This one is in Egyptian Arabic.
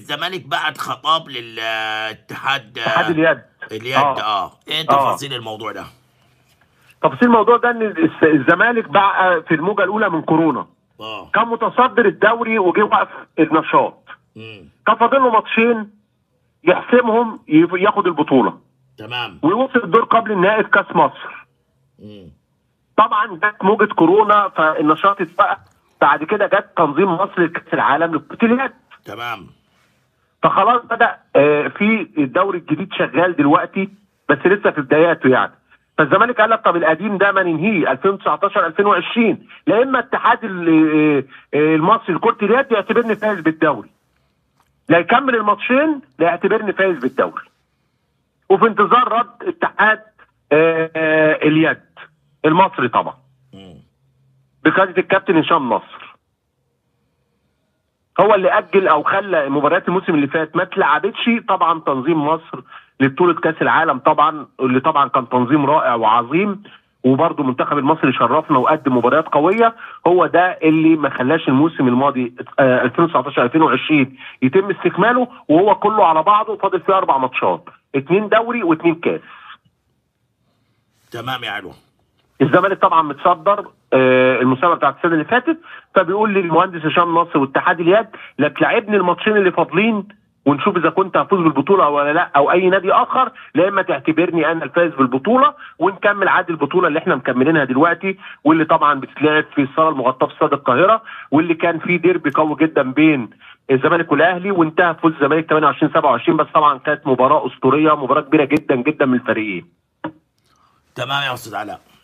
الزمالك بعت خطاب للاتحاد اتحاد اليد اليد آه. اه ايه تفاصيل الموضوع ده تفاصيل الموضوع ده ان الس- الزمالك بقى في الموجه الاولى من كورونا اه كان متصدر الدوري وجه وقف النشاط مم. كان فاضل له ماتشين يحسمهم يف- ياخد البطوله تمام ويوصل الدور قبل النهائي في كاس مصر مم. طبعا جت موجه كورونا فالنشاط اتوقف بعد كده جت تنظيم مصر لكاس العالم لكره اليد تمام فخلاص بدا آه، في الدوري الجديد شغال دلوقتي بس لسه في بداياته يعني فالزمالك قال لك طب القديم ده ما ننهيه 2019 2020 لا اما اتحاد ال- آه، آه، المصري لكره اليد يعتبرني فايز بالدوري لا يكمل الماتشين لا يعتبرني فايز بالدوري وفي انتظار رد اتحاد آه، آه، اليد المصري طبعا مم. بقياده الكابتن هشام نصر هو اللي اجل او خلى مباريات الموسم اللي فات ما اتلعبتش طبعا تنظيم مصر لبطوله كاس العالم طبعا اللي طبعا كان تنظيم رائع وعظيم وبرضه المنتخب المصري شرفنا وقدم مباريات قويه هو ده اللي ما خلاش الموسم الماضي آه، 2019 2020 يتم استكماله وهو كله على بعضه فاضل فيه اربع ماتشات اثنين دوري واثنين كاس تمام يا علوة الزمالك طبعا متصدر آه، المسابقه بتاعت السنه اللي فاتت فبيقول للمهندس هشام نصر واتحاد اليد لا تلعبني الماتشين اللي فاضلين ونشوف اذا كنت هفوز بالبطوله ولا لا او اي نادي اخر لا اما تعتبرني انا الفائز بالبطوله ونكمل عادي البطوله اللي احنا مكملينها دلوقتي واللي طبعا بتتلعب في الصاله المغطاه في استاد القاهره واللي كان فيه ديربي قوي جدا بين الزمالك والاهلي وانتهى فوز الزمالك 28 27 بس طبعا كانت مباراه اسطوريه مباراه كبيره جدا جدا من الفريقين تمام يا استاذ علاء